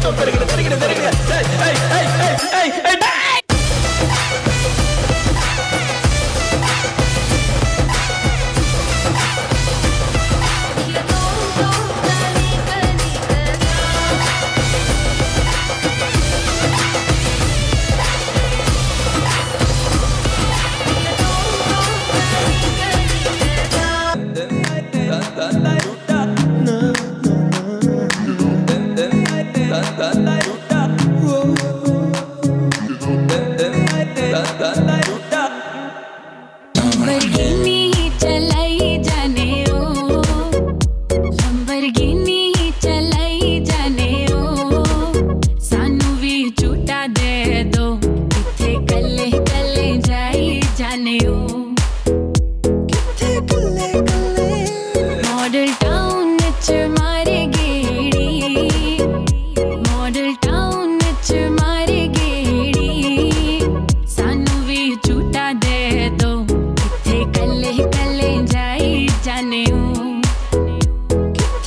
Lamborghini चलाई जाने ओ Lamborghini चलाई जाने ओ सानू भी झूठा दे दो किथे कल्ले कल्ले जाई जाने ओ मॉडल टाउन च मारे गेड़ी मॉडल टाउन च मारे गेड़ी सानू भी झूठा दे दो किथे कल्ले कल्ले जाई जाने ओ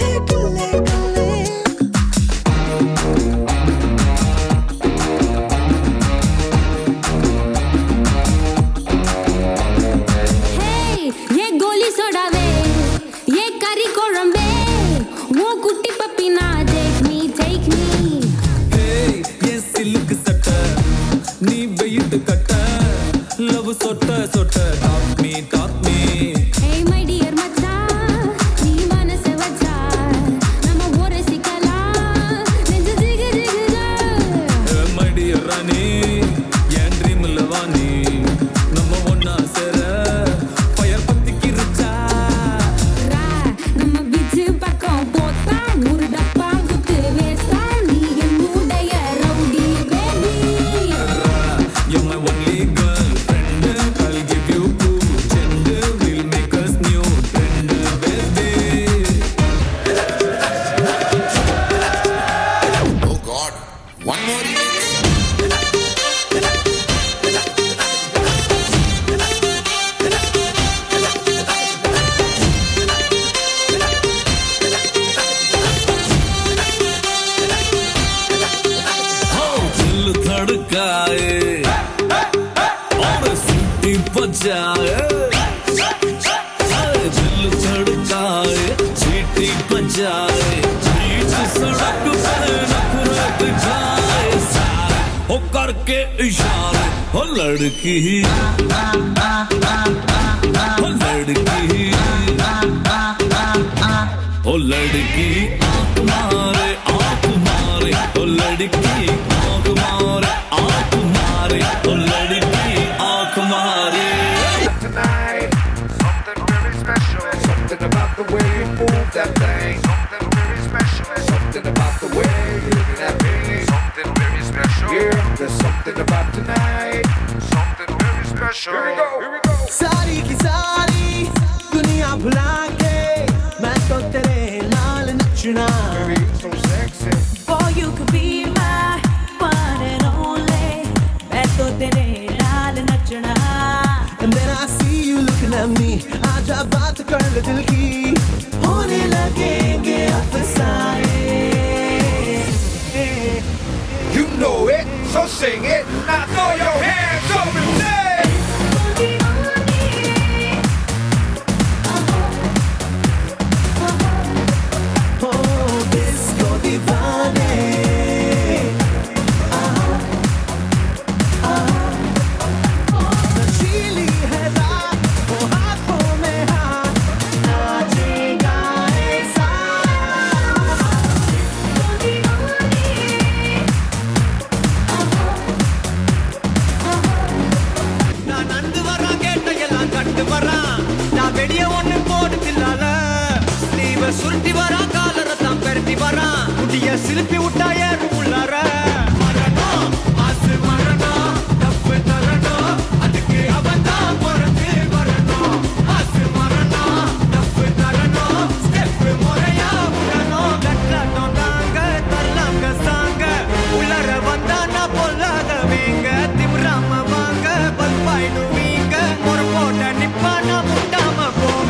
Hey, ये गोली सोडावे ये करी कोळंबे वो कुट्टी पप्पी ना take me take me ஏய், என் சில்லுக்கு சட்டை நீ வெயிட்டு கட்ட லவ் சொட்ட சொட்ட top me top me Hey my dear மச்சா நீ மனசு வச்சா நம்ம ஒரு சிக்கலா நெஞ்சு ஜிகு ஜிகுதா மடி ராணி என் ட்ரீம்ல வாணி நம்ம ஒன்னா சேர ஃபயர் பத்திக்கு ரிச்சா ரா நம்ம பிச்சு பக்கம் போத்தா நூறு டப்பா குத்து வேஸ்டா நீ என் மூடைய rowdy baby You're my only girlfriend. I'll give you two gender. We'll make us new trend, baby. Oh God, one more remix. दिल धड़काए और सीटी बजाए अरे दिल धड़काए सीटी बजाए बीच सड़क पे नखरे दिखाए सारे हो करके इशारे हो लड़की हो लड़की ओ लड़की आंख मारे आंख मारे ओ लड़की आंख मारे आंख मारे ओ लड़की आंख मारे tonight. Something very special. Something about the way you move that thing. Something very special. Something about the way you're looking at me. Something very special. Yeah, there's something about tonight. Something very special. Here we go. Here we go. सारी की सारी दुनिया भुला के मैं तो तेरे नाल नचना Baby, you're so sexy. Boy, you could be my one and only. मैं तो तेरे नाल नचना And then I see you looking at me आजा बात कर ले दिल की होने लगेंगे अफसाने You know it, so sing it. Now throw your hands up and say. Oh, disco दीवाने नशीली है रात वो हाथों में हाथ नाचेगा ऐसा நான் நந்து வரான் கேட்ட எல்லாம் கண்டு வரான் நான் வெடிய ஒண்ணு போடு தில்லால ஸ்லீவ சுருட்டி வரான் காலரை தான் பெரட்டி வரான் முடிய சிலுப்பி விட்டா ஏறும் உள்ளார மரணம் மாசு மரணம் தப்பு தரணும் அதுக்கு அவன் தான் பிறந்து வரணும் மாசு மரணம் தப்பு தரணும் ஸ்டெப் முறையா விடணும் கட்டாட்டம் தாங்க தரலாங்க சாங்க உள்ளர வந்தா நான் பொல்லாதவீங்க திமிராம வாங்க பல்பாயிடுவீங்க ஒரு போட்ட நிப்பா நான் முட்டாம போங்க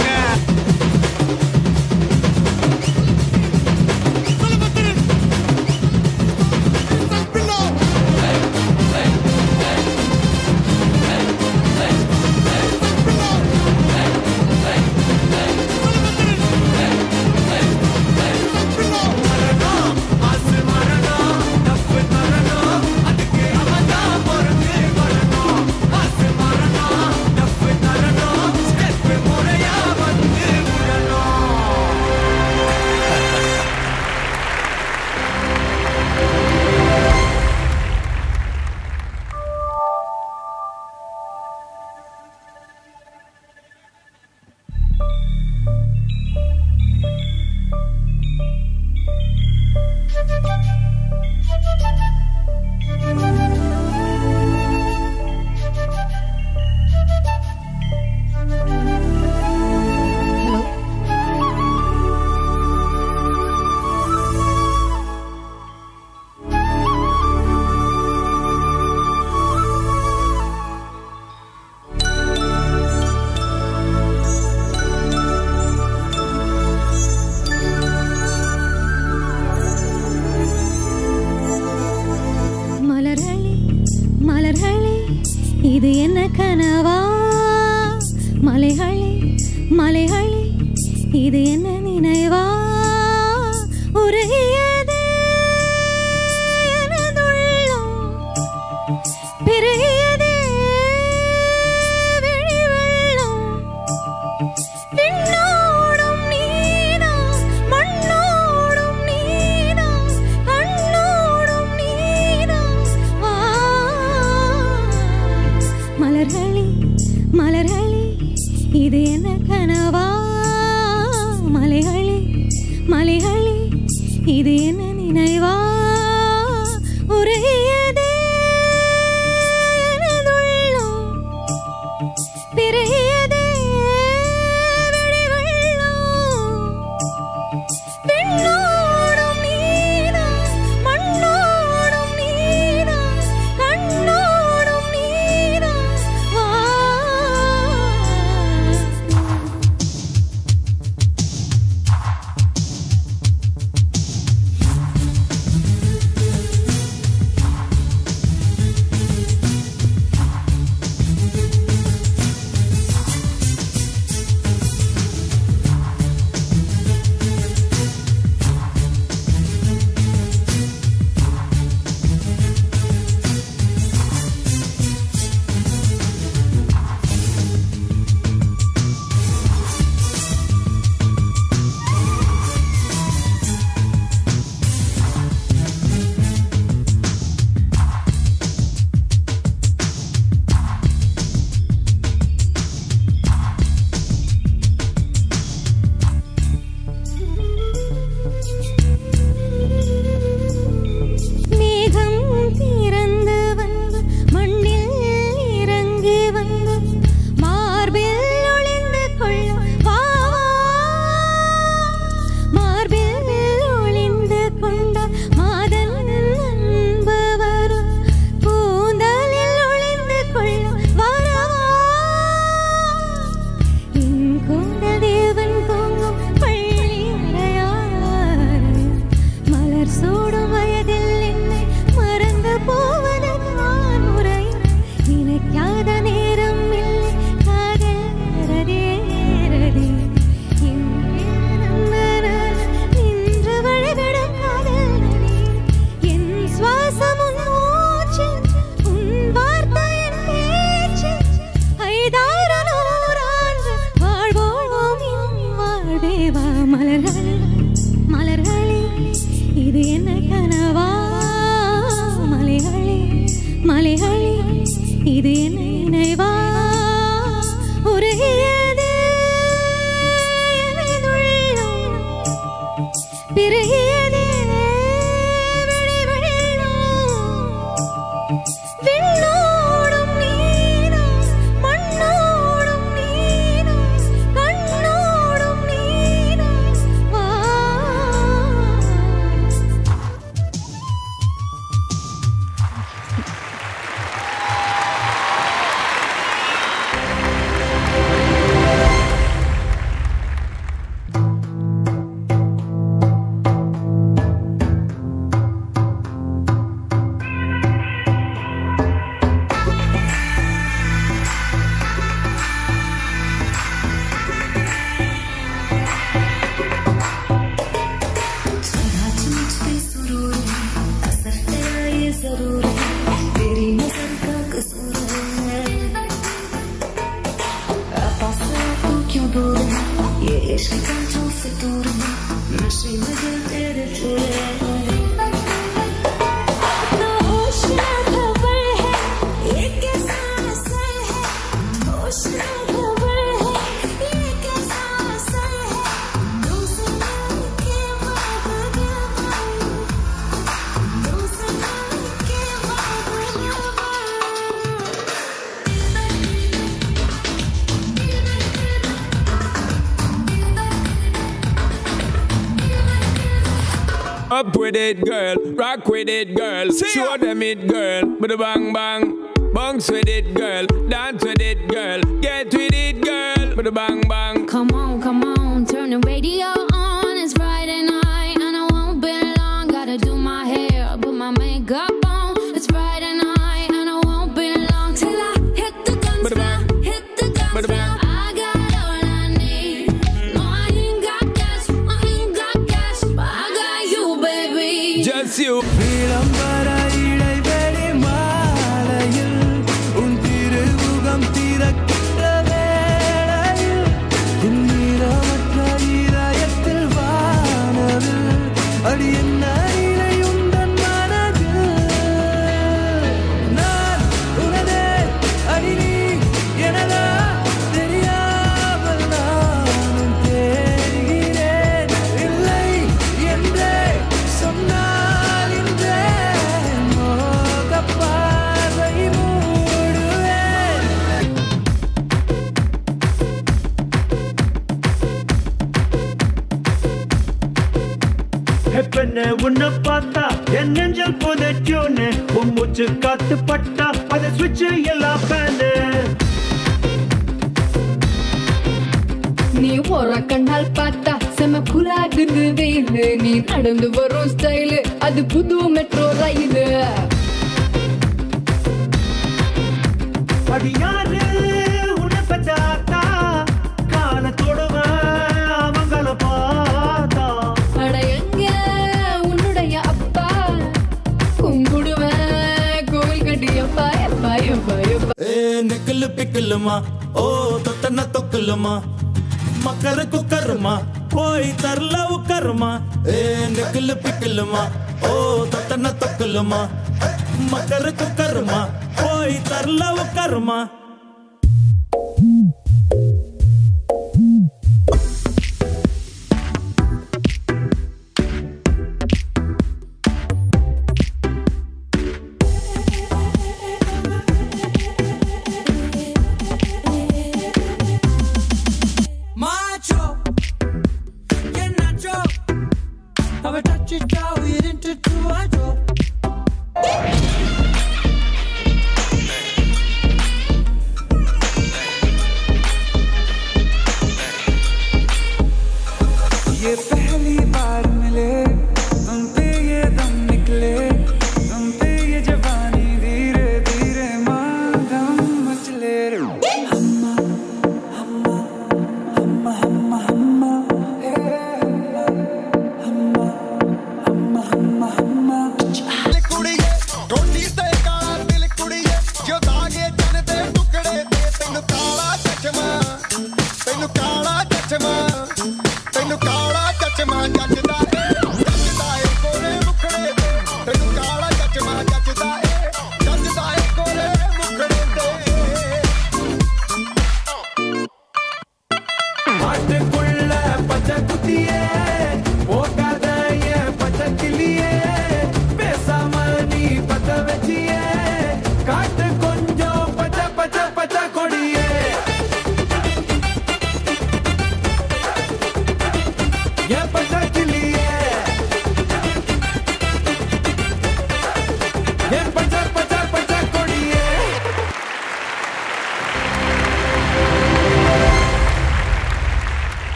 இது என்ன கனவா மலைகளே மலைகளே இது என்ன நினைவா உருகியது எனதுள்ளம் பெருகியது விழி வெள்ளம் விண்ணோடும் நீதான் மண்ணோடும் நீதான் கண்ணோடும் நீதான் வா மலர்களே மலர்களே இது என்ன கனவா மலைகளே மலைகளே இது என்ன நினைவா உருகியதே எனதுள்ளம் பிறகியதே விழி வெள்ளம் விண்ணோடும் நீதான் மண்ணோடும் நீதான் கண்ணோடும் நீதான் வா மேகம் திறந்து வந்து மண்ணில் இறங்கி வந்து மார்பில் ஒளிந்து கொள்ள வா மார்பில் ஒளிந்து கொண்ட மாதன் அன்பு வரும் கூந்தலில் ஒளிந்து கொள்ள வரவா என் கூந்தல் தேவன் பொங்கும் பள்ளி அறையாறு மலர் சூடும் வயதில் என்னை மறந்து போவது நான் முறை நினைக்காத நேரம் இல்லை காதல் ரதே ரதே என் நம்பரால் நின்று வழிவிடும் காதல் நதி. என் சுவாசம் உன் மூச்சு உன் வார்த்தை என் பேச்சு ஐதார நூறாண்டு வாழ்வோம் என் வாழ்வே வா மலர்களே மலர்களே இது என்ன கனவா மலைகளே மலைகளே இது என்ன நினைவா உருகியது எனதுள்ளம் பிறகியது விழி வெள்ளம் விண்ணோடும் நீதான் மண்ணோடும் நீதான் கண்ணோடும் நீதான் வா Up with it, girl. Rock with it, girl. Show them it, girl. With a bang bang. Bounce with it, girl. Dance with it, girl. Get with it, girl. With a bang bang. Come on, come on, turn the radio on. It's Friday night and I won't be long. Gotta do my hair, put my makeup on. It's Friday night and I won't be long till I hit விளம்பர இடைவெளி மாலையில் உன் திருமுகம் திறக்கின்ற வேளையில் குன்னிரமற்ற இதயத்தில் வானவில் அடி என்ன நிலை உந்தன் மனதில் நான் உனதே அடி நீ எனதா தெரியாமல் நானும் தேடுகிறேன் இல்லை என்றே சொன்னால் இன்றே மோகப் பார்வை மூடுவேன் பெண்ண உன்னை பார்த்தா என் நெஞ்சல் புதைச்சோன்னு உன் மூச்சு காத்து பட்டா அதை சுவிட்ச் எல்லாம் ஃபேனு நீ ஒரு கண்ணால் பார்த்தா செம குலாகுது வெயிலு நீ நடந்து வரும் ஸ்டைலு அது புது மெட்ரோ ரயிலு அடி யாரு உன்னை பெற்றாத்தா காலத்தோடுவ அவங்கள பார்த்தா அட எங்க உன்னுடைய அப்பா கும்பிடுவேன் கோவில் கட்டி எப்பா எப்பா எப்பா எப்பா ஏ நெக்கில் பிக்கலுமா ஓ தொட்டன தொக்கலுமா மக்கரு குக்கருமா போய் தரல உக்கருமா ஏ நெக்கில் பிக்கலுமா ஓ தொட்டன தொக்கலுமா மக்கரு குக்கருமா போய் தரல உக்கருமா Macho, que nacho. A ver, touch it down, we into two macho.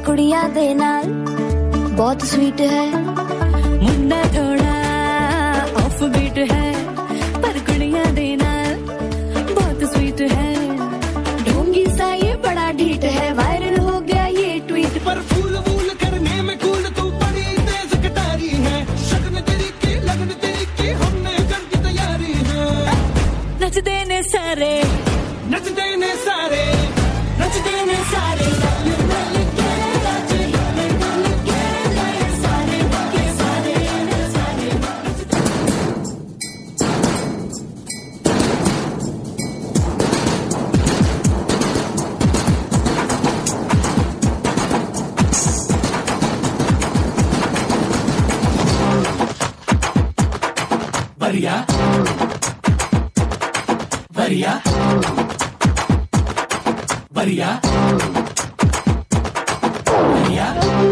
कुड़िया दे नाल बहुत स्वीट है मुंडा थोड़ा ऑफ बीट है पर कुड़िया दे नाल बहुत स्वीट है ढोंगी सा ये बड़ा ढीठ है वायरल हो गया ये ट्वीट पर फूल वूल करने में कूल तू बड़ी तेज कटारी है शगन तेरी की लगन तेरी की हमने कर की तैयारी है नचते ने सारे नचते ने सारे नचते ने सारे வரியா வரியா வரியா வரியா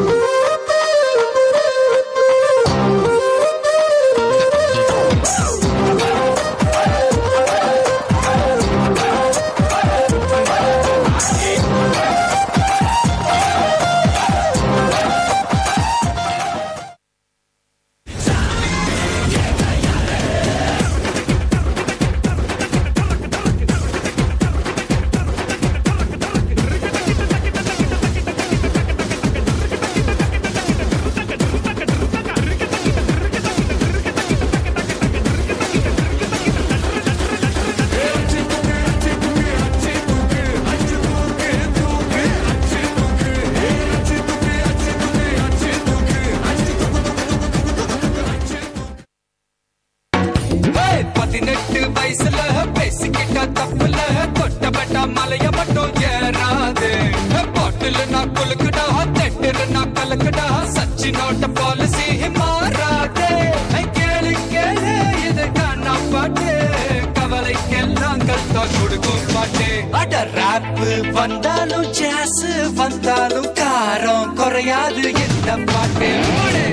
பதினெட்டு வயசுல பேசிக்கிட்ட தப்புல தொட்டப்பட்ட மலைய மட்டும் ஏறாது பாட்டில் நான் குலுக்குடா தெட்டுல நான் கலக்குடா சச்சினோட பாலிசி மாறாது கேளு கேளு இது காணா பாட்டு கவலைக்கெல்லாம் கத்தா கொடுக்கும் பாட்டு அட ராப் வந்தாலும் ஜாஸ் வந்தாலும் காரம் குறையாது இந்த பாட்டு போடு.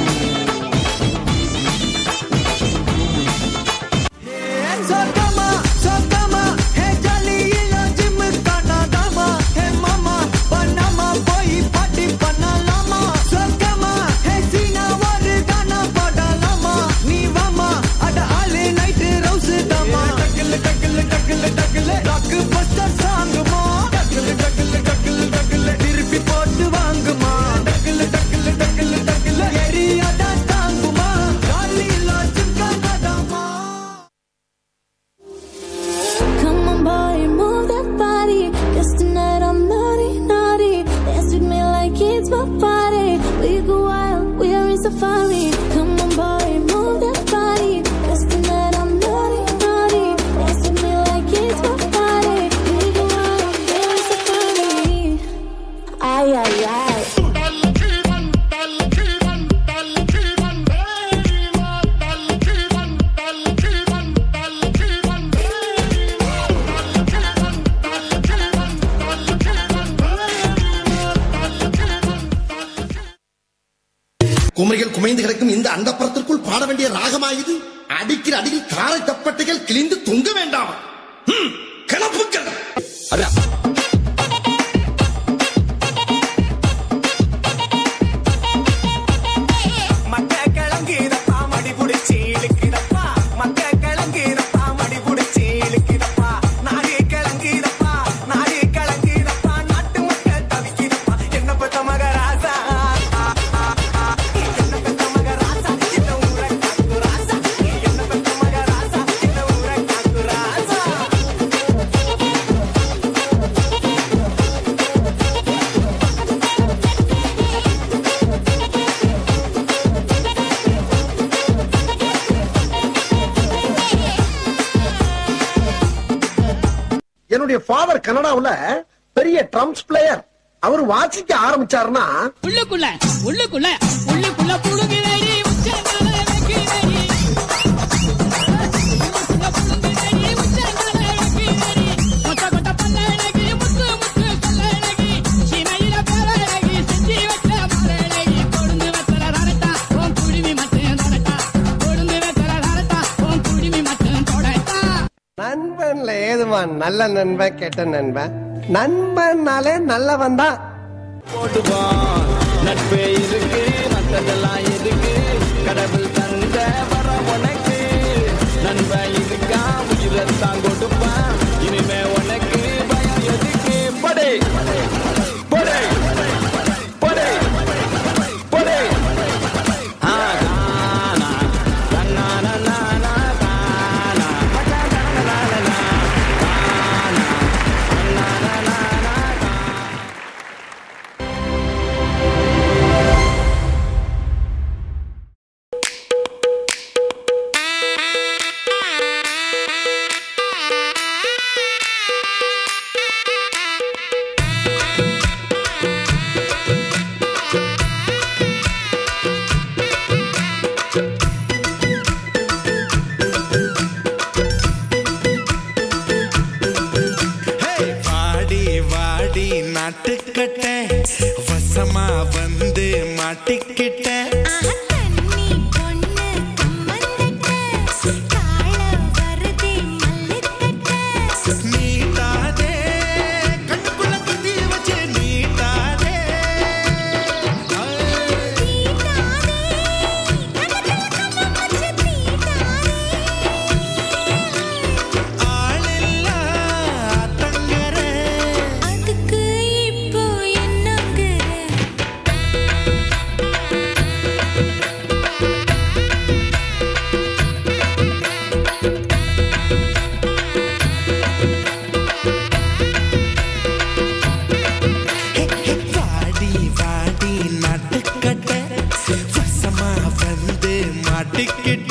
So come on, so come on, hey jolly ilo gym kanadama, hey mama, banama boy party பண்ணலாமா So come on, hey சீனா ஒரு கானா போடலாமா நீ வாமா அட ஆளு நைட்டு ரவுஸ் தாமா டக்கில் டக்கில் டக்கில் டக்கில் ராக்கு பஸ்டர் சாங்குமா டக்கில் டக்கில் டக்கில் டக்கில் திருப்பி போட்டு வாங்குமா டக்கில் டக்கில் டக்கில் டக்கில் எரியாடா தாங்குமா jolly ilo gym kanadama Come on, boy, move that body. Cause tonight I'm naughty, naughty. Dance with me like it's my party. We go wild, we are in safari. Come on, boy, move that body. Cause tonight I'm naughty, naughty. Dance with me like it's my party. We go wild, we are in safari. Ay, ay, ay. குமரிகள் குமைந்து கிடக்கும் இந்த அண்டப்புறத்திற்குள் பாட வேண்டிய ராகமா இது அடிக்கிற அடியில் காரை தப்பட்டைகள் கிழிந்து தொங்க வேண்டாம் ஹம், கிளப்புக்கள் மத்த கிழங்குதப்பா மடி புடிச்சு இழுக்குதப்பா மத்த கிழங்குதப்பா மடி புடிச்சு இழுக்குதப்பா நாடு கிழங்குதப்பா நாடு கிழங்குதப்பா நாட்டு மக்கள் தவிக்குதப்பா என்ன பத்த மகராசா என்ன பத்த மகராசா இந்த ஊரை காக்கு ராசா என்ன பத்த மகராசா இந்த ஊரை காக்கு ராசா என்னுடைய ஃபாதர் கனடாவுல பெரிய ட்ரம்ஸ் பிளேயர் அவர் வாசிக்க ஆரம்பிச்சாருன்னா உள்ளுக்குள்ள உள்ளுக்குள்ள உள்ளுக்குள்ள புழுகிறடி உச்சந்தால வைக்கிறடி உள்ளுக்குள்ள புழுகிறடி உச்சந்தால வைக்கிறடி கொட்ட கொட்ட பல்லழகி முத்து முத்து சொல்லழகி சீமையில பேரழகி செஞ்சு வச்ச மரழகி கொழுந்து வெத்தல ரரட்டா உன் குடிமி மட்டும் தொடட்டா கொழுந்து வெத்தல ரரட்டா உன் குடிமி மட்டும் தொடட்டா நண்பன்ல ஏதுமா நல்ல நண்பன் கெட்ட நண்பன் நண்பன்னாலே நல்லவன் தான் போட்டுப்பான் நட்பே இருக்கு மத்ததெல்லாம் எதுக்கு கடவுள் தந்த வர உனக்கு நண்பன் இருக்கா உயிரத்தான் கொடுப்பான் இனிமே உனக்கு பயம் எதுக்கு படே படே படே படே ஆ தானா தன்னா நன்னா தானா வாடி வாடி நாட்டுக்கட்ட வசமா வந்து மாட்டிக்கிட்ட நீட்டாதே கண்ணுக்குள்ள குத்தி வச்சு நீட்டாதே ஆளில்லா தங்கர அதுக்கு இப்போ என்னங்கிற வாடி வாடி நாட்டுக்கட்ட வசமா வந்து மாட்டிக்கிட்ட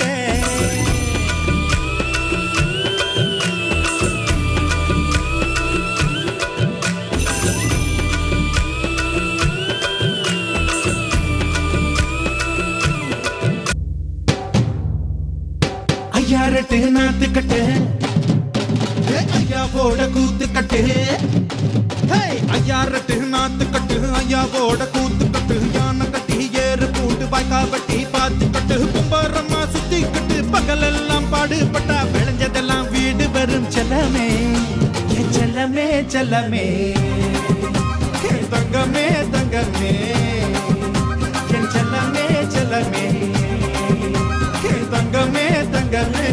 ஐயாரட்டு நாத்துக்கட்டு ஐயா போட கூத்து கட்டு ஐயாரட்டு நாத்து கட்டு ஐயா போட கூத்து கட்டு யானை கட்டி ஏறு பூண்டு வாய்க்கா வட்டி பார்த்து கட்டு கும்பரம்மா சுத்தி கட்டு பகலெல்லாம் பாடுபட்டா விளைஞ்சதெல்லாம் வீடு வரும் செல்லமே என் செல்லமே செல்லமே என் தங்கமே தங்கமே என் செல்லமே செல்லமே என் தங்கமே தங்கமே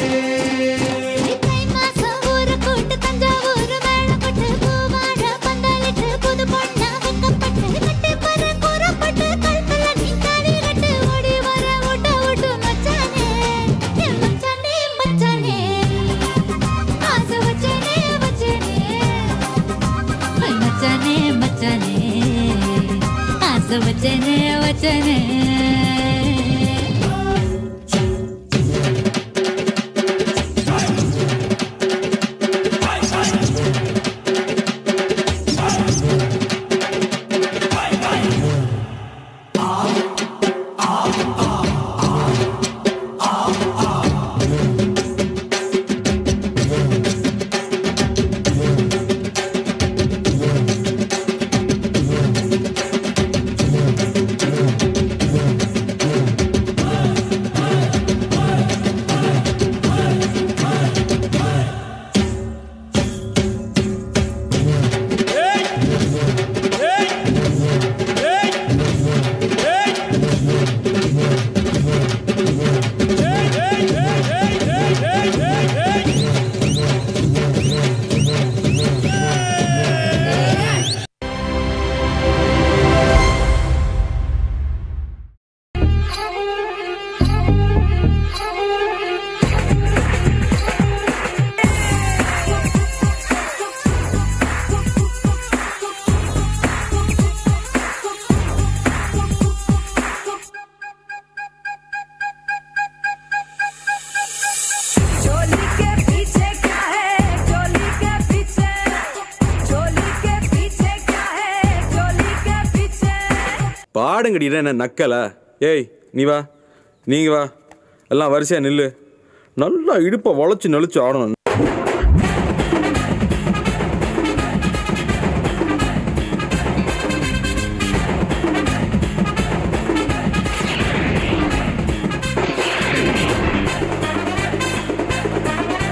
மாசம் ஊரு கூட்டு தஞ்சாவூர் மேளப்பட்டு பூவாழ பந்தலிட்டு புது பொண்ணா வெக்கப்பட்டு கட்டி பற கூறப்பட்டு கல்பல நீ தாலி கட்டு ஓடி வர ஓட்ட ஓட்டு மச்சானே என் மச்சானே மச்சானே ஆசை வச்சனே வச்சனே ஐ மச்சானே மச்சானே ஆசை வச்சனே வச்சனே चोली के पीछे क्या है चोली के पीछे चोली के पीछे क्या है चोली के पीछे பாடுங்கடிடா என்ன நக்கல ஏய் நீ வா நீங்க வா எல்லாம் வரிசையா நில்லு நல்லா இடுப்பை வளைச்சு நெளிச்சு ஆடணும்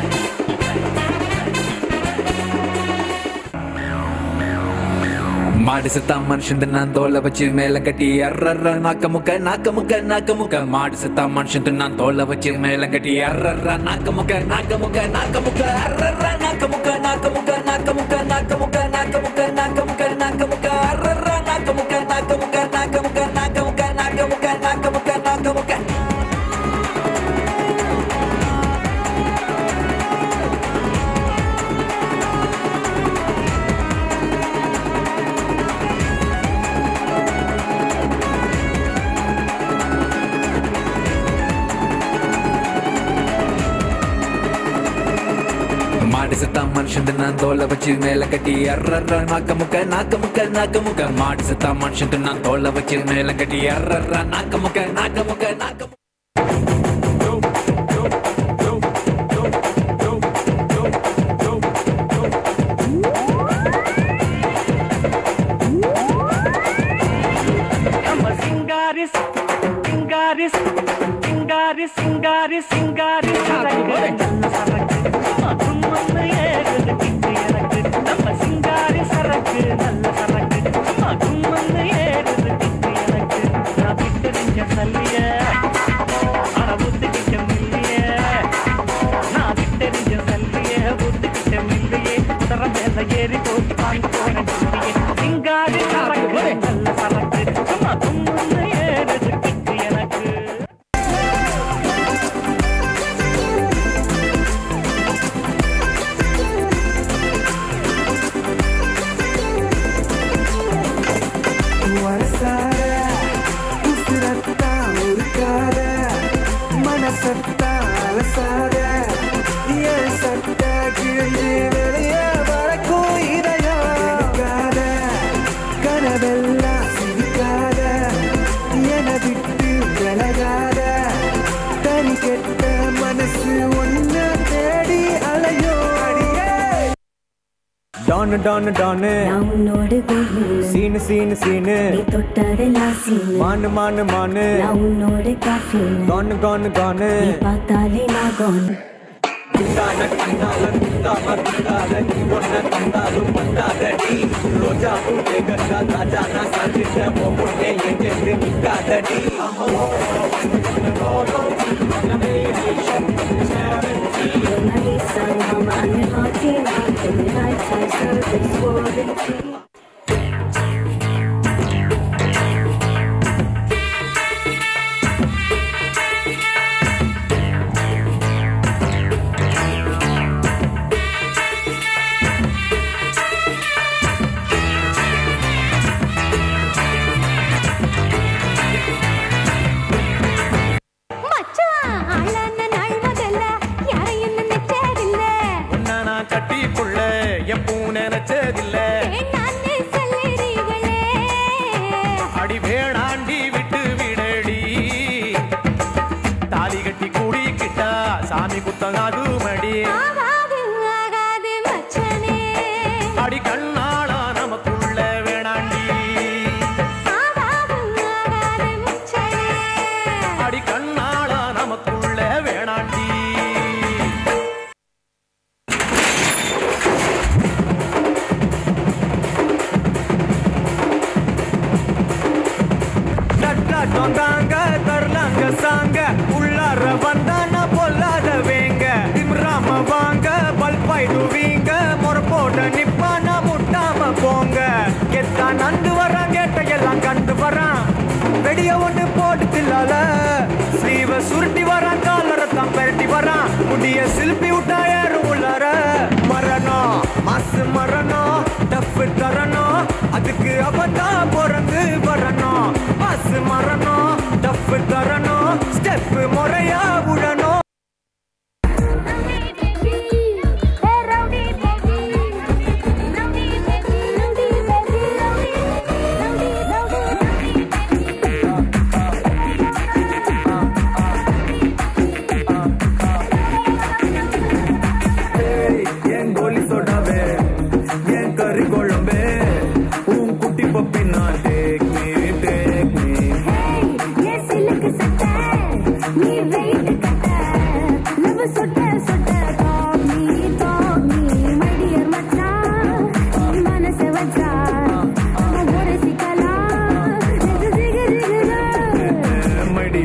My மாடு செத்தா மனுஷன் நான் தோலை வச்சு மேல கட்டி அர்ரர்ற நாக்க முக்க நாக்க முக்க நாக்க முக்க மாடு செத்தா மனுஷன் நான் தோலை வச்சு மேல கட்டி அர்ரர்ற நாக்க முக்க நாக்க முக்க நாக்க முக்க அர்ரர்ற நாக்க முக்க நாக்க முக்க நாக்க முக்க நாக்க முக்க நாக்க முக்க நாக்க முக்க நாக்க முக்க அர்ரர்ற நாக்க முக்க நாக்க முக்க நாக்க முக்க நாக்க முக்க நாக்க முக்க நாக்க முக்க நாக்க முக்க மாடு செத்தா மனுஷன் நான் தோலை வச்சு மேல கட்டி அர்ரர்ற நாக்க முக்க நாக்க முக்க நாக்க முக்க மாடு செத்தா மனுஷன் நான் தோலை வச்சு மேல கட்டி அர்ரர்ற நாக்க முக்க நாக்க முக்க நாக்க முக்க நம்ம சிங்காரி சிங்காரி சிங்காரி சிங்காரி சிங்காரி சரக்கு நல்ல சரக்கு மதுமன்னு ஏறுது கிட்டு எனக்கு நம்ம சிங்காரி சரக்கு நல்ல சரக்கு மதுமன்னு ஏறுது கிட்டு எனக்கு நான் விட்டு நெஞ்ச தள்ளிய அட புத்துக்கிட்ட மில்லிய நான் விட்டு நெஞ்ச தள்ளிய புத்துக்கிட்ட மில்லியே உதர மேல ஏறி போய் வாங்கி போன சிங்காரி சரக்கு நல்ல சரக்கு சும்மா தும்முன்னு ஏறுது கிட்டு எனக்கு வரசார உசுரத்தா முறுக்காத மனசத்தா அலசாத என் சட்ட கிழிஞ்சு வெளியே வரக்கும் இதயம் எடுக்காத கனவெல்லாம் சிரிக்காத என விட்டு விலகாத தனி கெட்ட மனசு ஒன்னு தேடி அலையோ அடியே டானு டானு டானு உன்னோடு சீனு சீனு சீனு தொட்டதெல்லாம் சீனு மானு மானு மானு நான் உன்னோட காஃபின்னு கானு கானு கானு நீ பார்த்தாலே நான் gone. மச்சான், ஆளான நாள் முதல்ல யாரையும் நினைச்சதில்ல. உன்னை நான் கட்டி புள்ள எப்பவும் நினைச்சதில்ல வேணான்னு சொல்லுறீங்களே. அடி வேணாண்டி விட்டு விடடி தாலி கட்டி கூடிக்கிட்டா சாமி குத்தங்காது மடி ஆகாது, ஆகாது மச்சானே. அடி கண்ணாளா நமக்குள்ள வேணாண்டி ஆகாது, ஆகாது மச்சானே. அடி கண்ணாளா நமக்குள்ள வேணாண்டி நட்டாட்டம் தாங்க தரலாங்க சாங்க உள்ளார வந்தான பொல்லாத வேங்க திம்ராம வாங்க பல்பாயிடுவீங்க முறப்போட நிப்பான முட்டாம போங்க கெத்தா நந்து வரான் கேட்ட எல்லாம் கண்டு வரான் வெடிய ஒண்ணு போட்டு தில்லால ஸ்லீவ சுருட்டி வரான் காலரை தான் பெரட்டி வரான் முடிய சில்பி விட்டா ஏறும் உள்ளார மரணம் மாசு மரணம் டஃப் தரணும் அதுக்கு அவதான் பிறந்து வரணும் மாசு மரணம் டஃப் தரணும் ஸ்டெப் முறையா விடணும் என் கோலி சொடாவே என் கறி குழம்பே உன் குட்டி பப்பி நான் டேக் மீ டேக்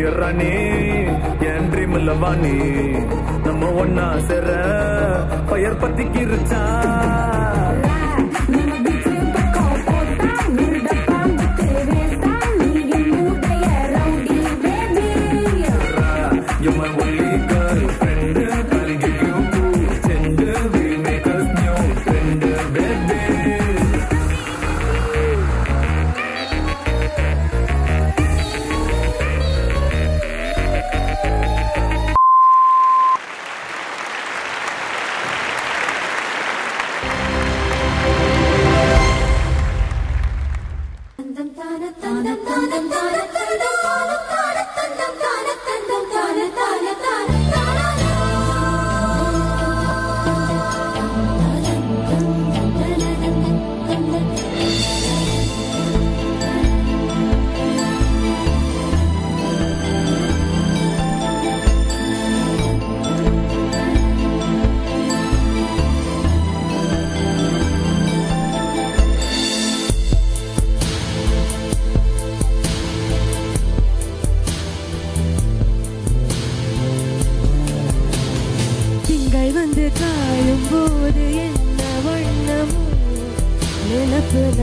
டியர் ராணி என் ட்ரீம் லவானி நம்ம ஒன்னா சேர ஃபயர் பத்திக்கு இருச்சா You're my only girlfriend. I'll give you two gender. We make us new friend, baby. திங்கள் வந்து காயும் போது என்ன வண்ணமோ நினப்புல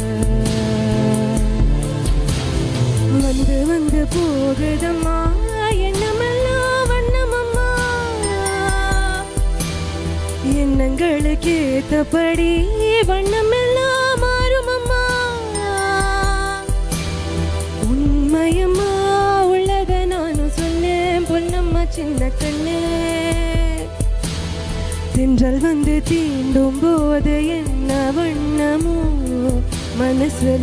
வந்து வந்து போகுதம்மா எண்ணமெல்லாம் வண்ணமம்மா எண்ணங்களுக்கு ஏத்தபடி வண்ணமெல்லாம் மாறுமம்மா உண்மையம்மா உள்ளத நானும் சொன்னேன் பொன்னம்மா சின்ன கண்ணே தென்றல் வந்து தீண்டும் போது என்ன வண்ணமோ மனசுல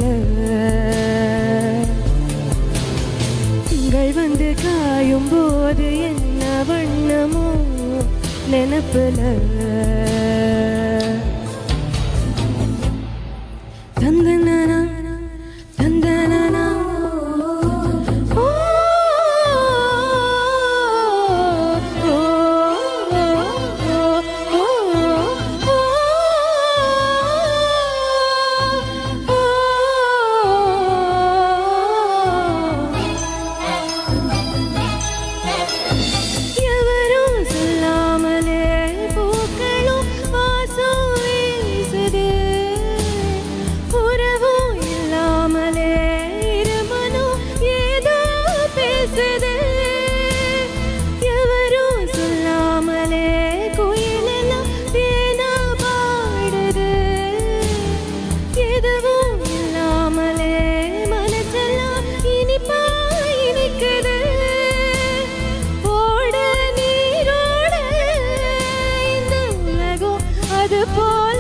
திங்கள் வந்து காயும் போது என்ன வண்ணமோ நினப்புல தந்தனா தந்தனா ஓ எவரும் சொல்லாமலே பூக்களும் வாசம் வீசுது உறவும் இல்லாமலே இருமனும் ஏதோ பேசுது எவரும் சொல்லாமலே குயிலெல்லாம் தேனா பாடுது எதுவும் இல்லாமலே மனசெல்லாம் இனிப்பா இனிக்குது ஓட நீரோட இந்த உலகம் அது போல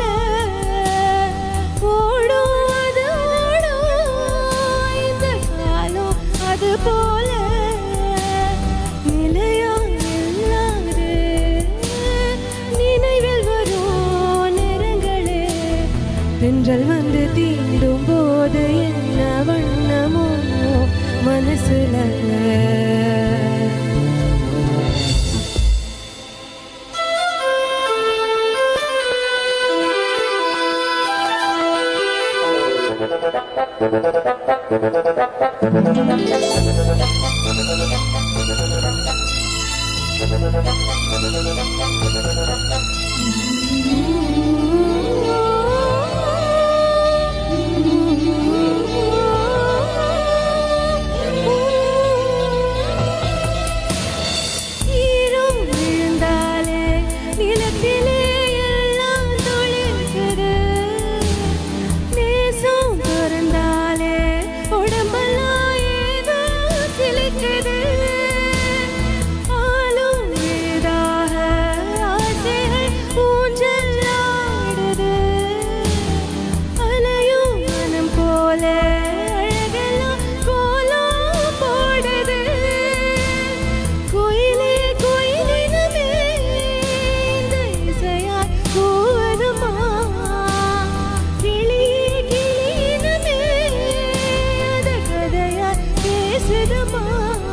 ஓடும் அது ஓடும் இந்த காலம் அது போல நிலையா இல்லாது நினைவில் வரும் நேரங்களே தென்றல் வந்து தீண்டும் போது என்ன வண்ணமோ மனசுல ஈரம் விழுந்தாலே நிலத்திலே எல்லாம் துளிர்க்குது நேசம் பிறந்தாலே உடம்பெல்லாம் ஏதோ சிலிக்குது ஆளும் விழுதாக ஆசைகள் ஊஞ்சல் ஆடுது அலையும் மனம் போல அழகெல்லாம் கோலம் போடுது குயிலே குயிலினமே இந்த இசையாய் கூவதுமா கிளியே கிளியினமே அத கதையாய் பேசுதமா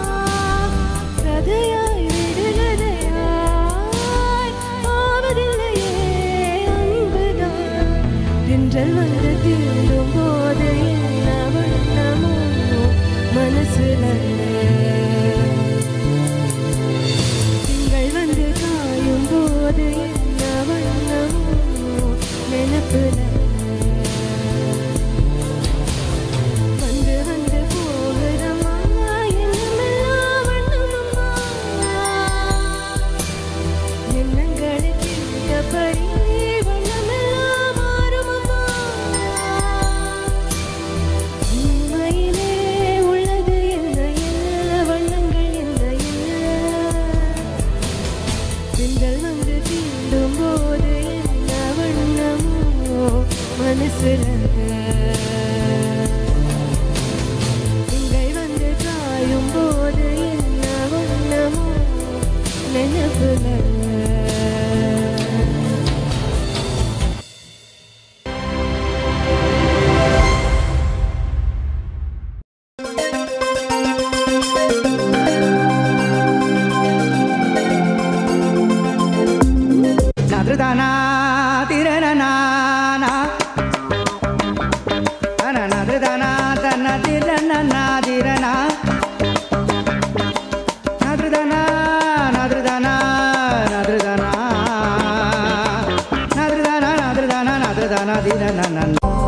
கதையாய் விடுகதையாய் ஆவதில்லையே அன்புதான் தென்றல் வந்து தீண்டும் போது என்ன வண்ணமோ மனசுல நினைவுல நதுதானா திரணனா நதுதானா தன திரணனா திரணா நதுதானா நதுதானா நதுதானா நதுதானா நதுதானா நதுதானா திரணனா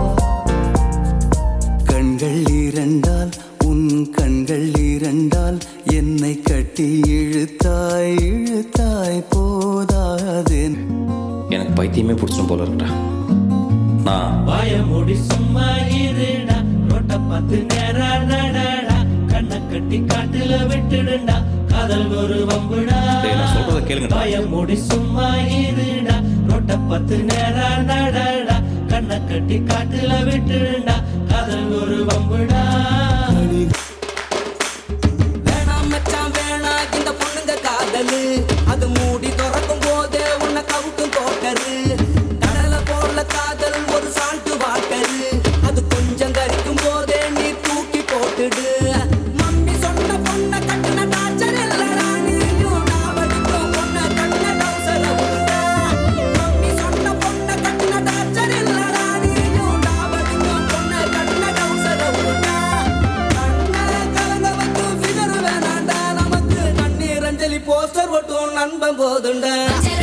கண்கள் இரண்டால் உன் கண்கள் இரண்டால் என்னை கட்டி இழுத்தாய் இழுத்தாய் போதாதேன் எனக்கு பைத்தியமே பிடிச்சிடும் போல இருக்கா நான் வாய மூடி சும்மா இருடா ரோட்ட பார்த்து நேரா நடடா கண்ணை கட்டி காட்டுல விட்டுடுண்டா காதல் ஒரு வம்புடா டேய், நான் சொல்றத கேளுங்கடா. வாய மூடி சும்மா இருடா ரோட்ட பார்த்து நேரா நடடா கண்ணை கட்டி காட்டுல விட்டுடுண்டா காதல் ஒரு வம்புடா வேணாம் மச்சான் வேணாம் இந்த பொண்ணுங்க காதலு அது மூடி திறக்கும் போதே உன்னை கவுக்கும் தோக்கரு கடலை போல காதல் ஒரு சால்ட்டு வாட்டரு அது கொஞ்சம் கரிக்கும் போதே நீ தூக்கி போட்டுடு மம்மி சொன்ன பொண்ணை கட்டின டாச்சர் இல்லடா நீயும் டாவடிக்கும் பொண்ணை கட்டின டவுசர உண்டா மம்மி சொன்ன பொண்ணை கட்டின டாச்சர் இல்லடா நீயும் டாவடிக்கும் பொண்ணை கட்டின டவுசர உண்டா கலங்க வைக்கும் ஃபிகர் வேணாண்டா நமக்கு கண்ணீர் அஞ்சலி போஸ்டர் ஒட்டும் நண்பன் போதுண்டா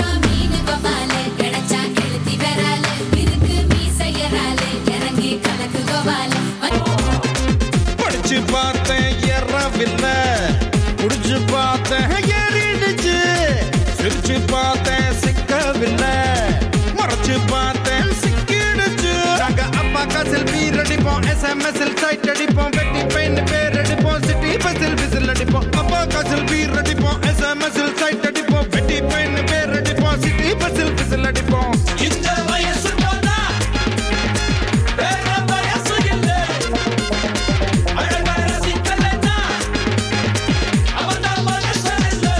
படிச்சு பார்த்தேன் ஏறவில்லை குடிச்சு பார்த்தேன் ஏறிடுச்சு சிரிச்சு பார்த்தேன் சிக்கவில்லை மறைச்சு பார்த்தேன் சிக்கிடுச்சு நாங்க அப்பா காசில் பீர் அடிப்போம் எஸ்எம்எஸ்எல் சைட் அடிப்போம் வெட்டி பெயின் பேர் அடிப்போம் சிட்டி பஸ்ஸில் விசில் அடிப்போம் அப்பா காசில் பீர் அடிப்போம் எஸ்எம்எஸ்எல் சைட் அடிப்போம் வெட்டி பெயின் பேர் அடிப்போம் சிட்டி பஸ்ஸில் விசில் அடிப்போம் இந்த வயசு போனா வேற வயசு இல்லை அழகா ரசிக்கலைன்னா அவன்தான் மனுஷன் இல்லை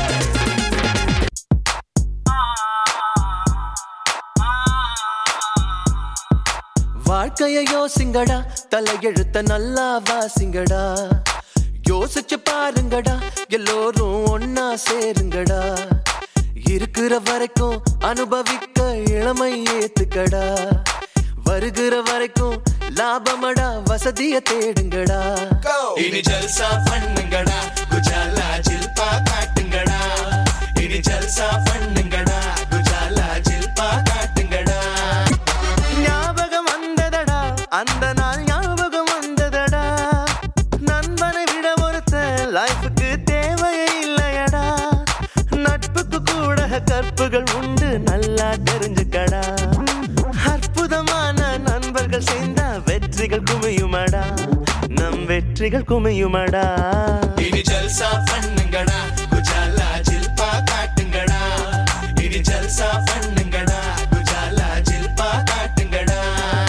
வாழ்க்கைய யோசிங்கடா தலையெழுத்த நல்லா வாசிங்கடா யோசிச்சு பாருங்கடா எல்லோரும் ஒன்னா சேருங்கடா இருக்கிற வரைக்கும் அனுபவிக்க இளமை ஏத்துக்கடா வருகிற வரைக்கும் லாபமடா வசதிய தேடுங்கடா இனி ஜல்சா பண்ணுங்கடா குஜாலா ஜில்பா காட்டுங்கடா இனி ஜல்சா பண்ணுங்கடா குஜாலா ஜில்பா காட்டுங்கடா ஞாபகம் வந்ததடா அந்த நாள் ஞாபகம் வந்ததடா நண்பனை விட ஒருத்த லைஃபுக்கு தேவையே இல்லையடா நட்புக்கு கூட கற்புகள் உண்டு நல்லா தெரிஞ்சுக்கடா அற்புதமான நண்பர்கள் சேர்ந்தா வெற்றிகள் குமியுமடா நம் வெற்றிகள் குமியுமடா இனி ஜல்சா பண்ணுங்கடா குஜாலா ஜில்பா காட்டுங்கடா இனி ஜல்சா பண்ணுங்கடா குஜாலா ஜில்பா காட்டுங்கடா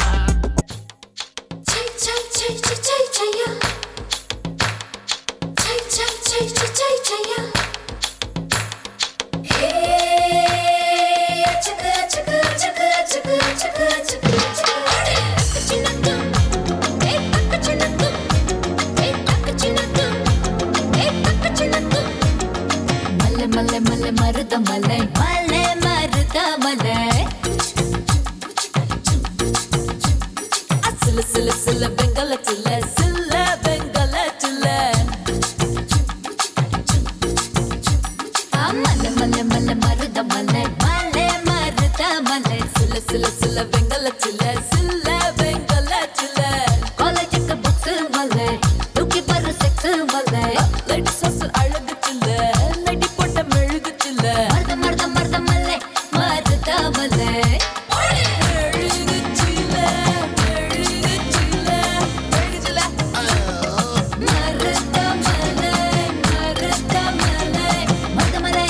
மல்ல மல்ல மல்ல மருத மலை மல்ல மருத மலை சில சில சில பெங்கல சில சில பெங்கல சில மல்ல மல்ல மல்ல மருத மலை மல்ல மருத மலை சில சில சில பெங்கல சில சில பெங்கல சில காலேஜுக்கு புக்ஸ் மலை தூக்கி பரு செக்ஸ் மலை லைட் சோஸ் அழகு சில்ல நடி போட்ட மெழுகு சில்ல மருத மருத மருத மலை மருத மலை மெழுகு சில்ல மெழுகு சில்ல மெழுகு சில்ல மருத மலை மருத மலை மருத மலை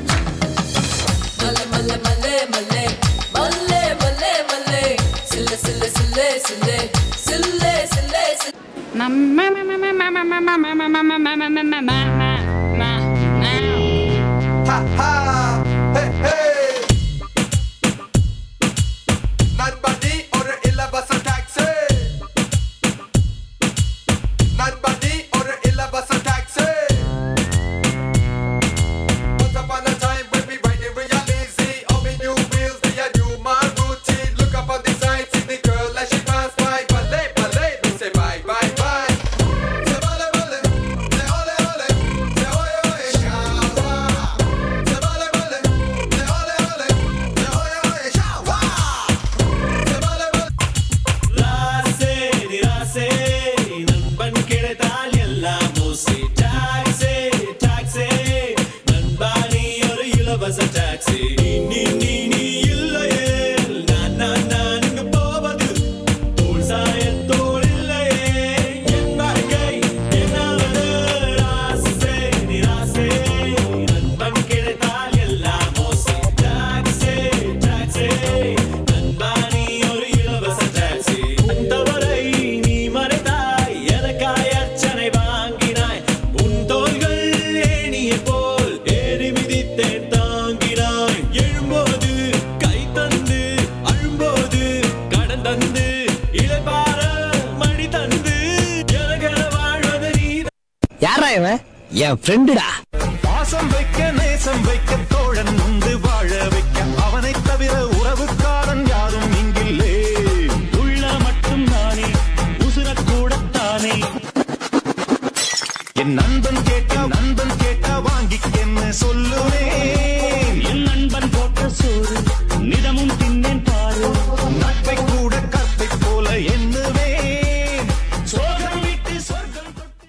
மலை மலை மலை மலை மலை மலை மலை சில்ல சில்ல சில்ல சில்ல சில்ல சில்ல சில்ல Ha நண்பனி ஒரு இலவச டாக்ஸி நண்பனி ஒரு இலவச taxi Once upon a time when we riding real easy On me new wheels, they a new Maruti Look up on the side, see the girl as she pass by Ballet, ballet, we say bye, bye, bye Say bale, bale, say ole, ole Say oye, oye, shawa Say bale, bale, say ole, ole Say oye, oye, shawa Say bale, bale ராசே நிராசே நண்பன் கிடைத்தால் எல்லாம் ஓசை டாக்ஸே டாக்ஸே நண்பா நீ ஒரு இலவச டாக்ஸி நீ நீ நீ நீ இல்லையே நான் நான் நான் இங்கு போவது தோல் சாய தோல் இல்லையே என் வாழ்க்கை என்னாவது ராசே நிராசே நண்பன் கிடைத்தால் எல்லாம் ஓசை டாக்ஸே டாக்ஸே நண்பா நீ ஒரு இலவச டாக்ஸி அந்தவரை நீ மறைத்தாய் எனக்காய் அர்ச்சனை வாங்கினாய் உன் தோள்கள் ஏணியை போல் ஏறி மிதித்தேன் தாங்கினாய் எழும்போது கை தந்து அழும்போது கடன் தந்து இளைப்பாற மணி தந்து எனக்கென வாழ்வது நீ யாரா இவன் என் ஃப்ரெண்டுடா பாசம் வைக்க நேசம் வைக்க தோழன் உண்டு வாழ வைக்க அவனை தவிர உறவுக்காரன் யாரும் இங்கில்லே உள்ள மட்டும் நானே உசுரக்கூடத்தானே என் நண்பன் கேட்டா நண்பன் கேட்டா வாங்கிக்கென்னு சொல்லுவேன் என் நண்பன் போட்ட சோறு நிதமும் தின்னேன் பாரு நட்பை கூட கற்பை போல எண்ணுவேன் சோகம் விட்டு சொர்க்கம்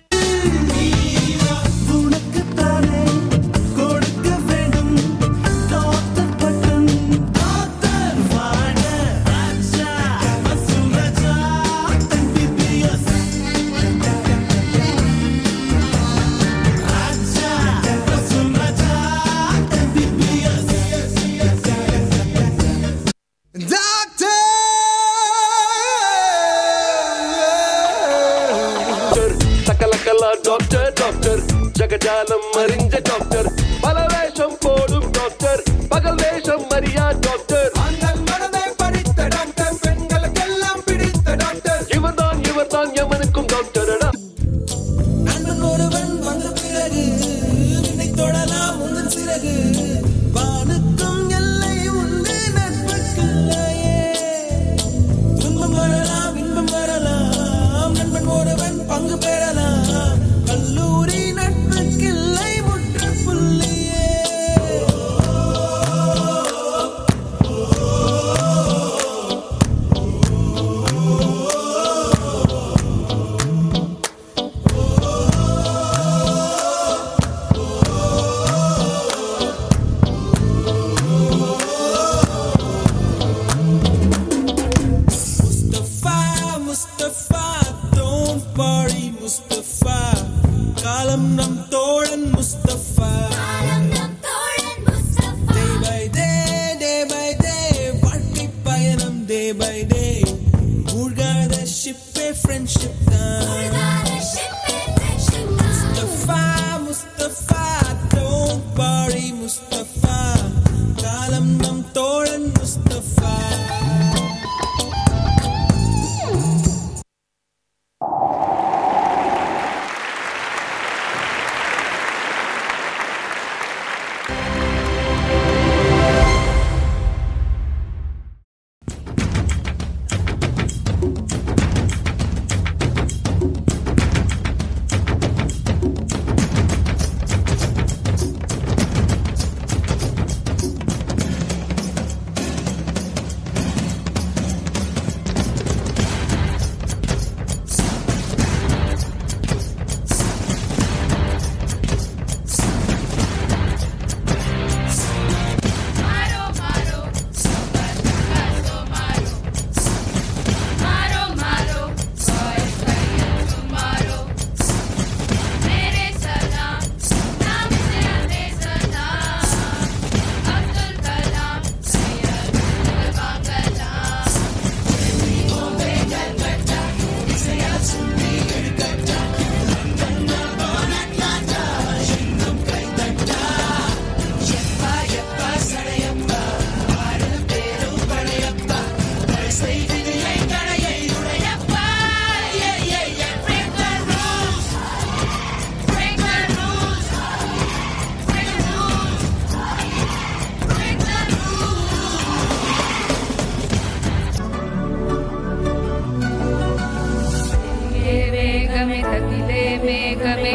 உனக்குத்தானே கொடுக்க வேண்டும் டாக்டர் பட்டம் டாக்டர் வாழ ராஜா வசூலஜா எம்பிபிஎஸ் ராஜா வசூலஜா எம்பிபிஎஸ் டாக்டர் சக்கலக்கல்லா டாக்டர் டாக்டர் ஜகஜாலம் அறிஞ்ச டாக்டர் பல வேஷம் போடும் டாக்டர் பகல் வேஷம் அறியா டாக்டர் மனதை படித்த டாக்டர் பெண்களுக்கெல்லாம் பிடித்த டாக்டர் இவர்தான் இவர்தான் எவனுக்கும் டாக்டரடா நண்பன் ஒருவன் வந்த பிறகு விண்ணை தொடலாம் உந்தன் சிறகு வானுக்கும் எல்லை உண்டு நட்புக்குள்ளையே துன்பம் வரலாம் இன்பம் வரலாம் நண்பன் ஒருவன் பங்கு பெறலாம் கல்லூரி நட்புக்கில்லை முற்றுப்புள்ளியே Mustafa, Mustafa, don't worry, Mustafa. காலம் நம் தோழன் Mustafa Day by day, day by day, வாழ்க்கை பயணம் day by day. மூழ்காத ஷிப்பே ஃப்ரெண்ட்ஷிப் தான் முஸ்தபா முஸ்தபா don't worry, முஸ்தபா காலம் நம் தோழன் முஸ்தபா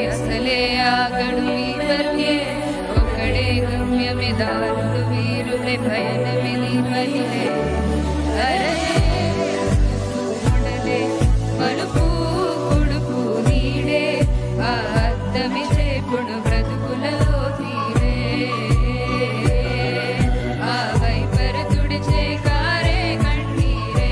అసలే ఆగడు వీరకే ఒక్కడే గమ్యమే దారుడు వీరులే భయనమిది మహిళే అరలే మొడలే మలుపు కొడుకు నీడే ఆ అద్దమి చేపుడు బ్రతుకులలో తీరే ఆ వైపరు తుడిచే కారే కన్నీరే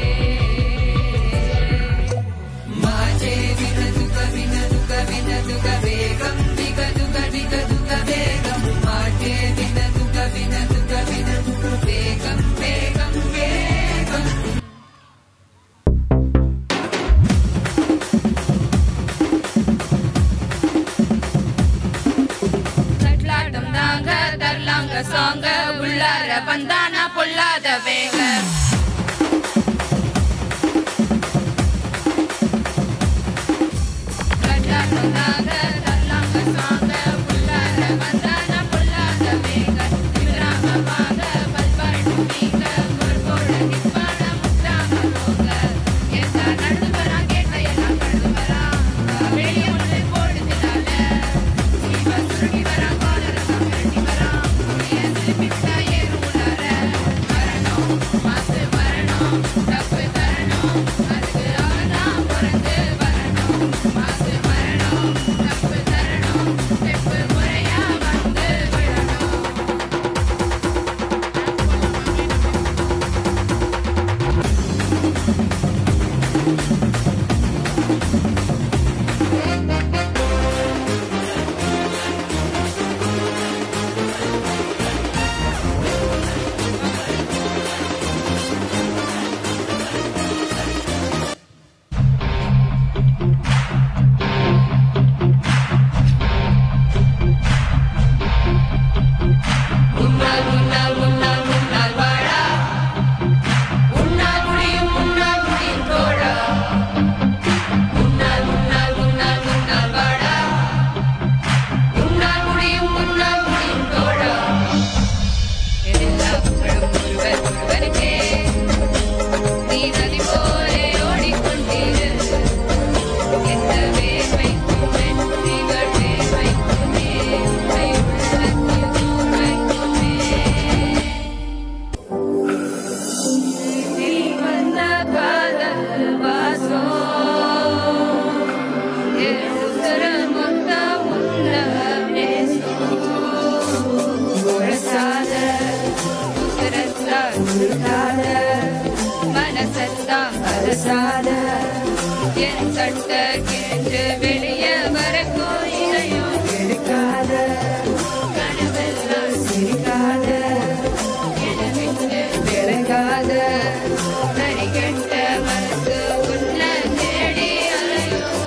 మాచే వినదుక వినదుక వినదుక వేగం దిగదుక దిగదుక వేగం మాచే వినదుక వినదుక వినదుక వేగం వేగం వేగం தட்லாட்டம் தாங்க தரலாங்க சாங்க உள்ளார வந்தானா பொல்லாத வேங்க தட்லாட்டம் தாங்க தரலாங்க சாங்க உள்ளார வந்தானா பொல்லாத வேங்க திமிராம வாங்க பல்பாடும் நீங்க முற்போட நிப்பான முத்தாம போங்க எந்த நடந்து வரா கேட்ட எல்லாம் கடந்து வரா வெளியே ஒன்று போடுதுனால ஜீவன் சுருங்கி வரா காலரை தான் மிரட்டி வரா என் திருப்பி விட்டா ஏறும் உள்ளார வரணும் மாசு வரணும் தப்பு தரணும் அதுக்கு அவதான் பிறந்து வரணும் மாசு வரணும் தப்பு தரணும் தெப்பு முறையா வந்து விழணும் முன்னால் முன்னால் முன்னால் முன்னால் வாழா உன்னால் முடியும் முன்னால் முடியும் தோழா முன்னால் முன்னால் முன்னால் முன்னால் வாழா உன்னால் முடியும் முன்னால் முடியும் தோழா எல்லா புகழும் ஒருவர் ஒருவருக்கே நீ நதி போலே ஓடிக்கொண்டீரு எந்த வேர்வைக்கும் வெற்றிகள் வேர்வைக்குமே கை உள்ளத்தில் தூர்வைக்குமே நீ வந்த காதல் வாசம் என் உசுர மொத்தம் உன்ன பேசும் உரசாத உசுரத்தான் சுருக்காத மனசத்தான் அலசாத என் சட்ட கேட்டு வெளியே வரக்கும் இதையும் எடுக்காத கனவெல்லாம் சிரிக்காத என்னை விட்டு விலகாத நரிகெட்ட மனசு உன்னை தேடி அலையும்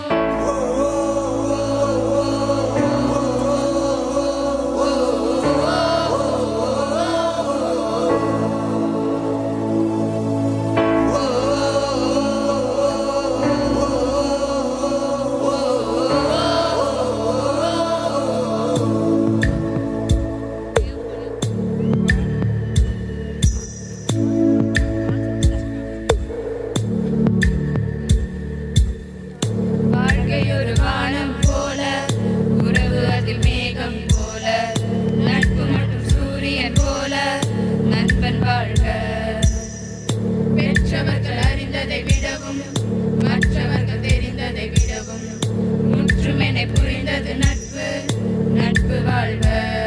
வாழ்க்கை ஒரு வானம் போல உறவு அதில் மேகம் போல நட்பு மட்டும் சூரியன் போல நண்பன் வாழ்க பெற்றவர்கள் அறிந்ததை விடவும் மற்றவர்கள் தெரிந்ததை விடவும் முற்றுமெனை புரிந்தது நட்பு நட்பு வாழ்க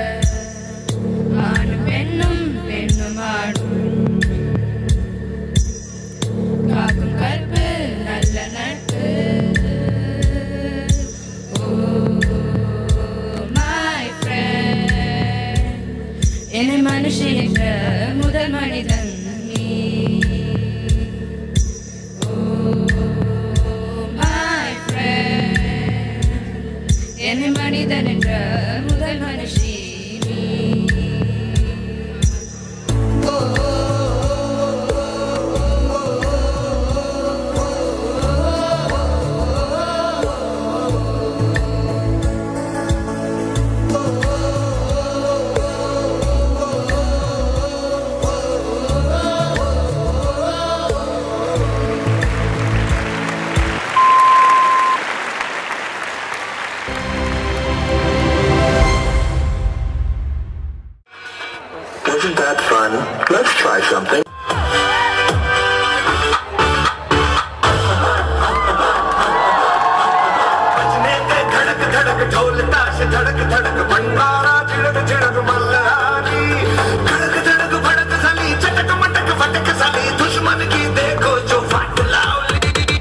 ஆணும் பெண்ணும் பெண்ணும் ஆணும் காக்கும் கற்பு நல்ல நட்பு my friend என்னை மனுஷன் என்ற முதல் மனிதன் நீ Oh, my friend என்னை மனிதன் என்ற முதல் மனுஷி நீ Isn't that fun? Let's try something. धड़क धड़क ढोल ताश धड़क धड़क भंडारा चिड़क चिड़क मल्लानी धड़क धड़क भड़क साली चटक मटक फटक साली दुश्मन की देखो जो फट लावली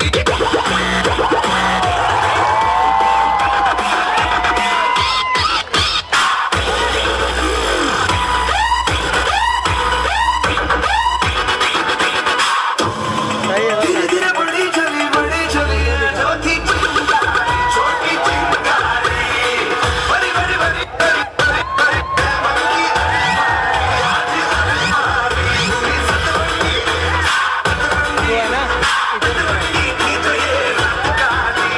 धीरे धीरे बड़ी चली बड़ी चली चौथी चिंगारी छोटी चिंगारी बड़ी बड़ी बड़ी बड़ी बड़ी बड़ी मंकी आजी मारी पूरी सतरंगी सतरंगी की तो ये रंगारी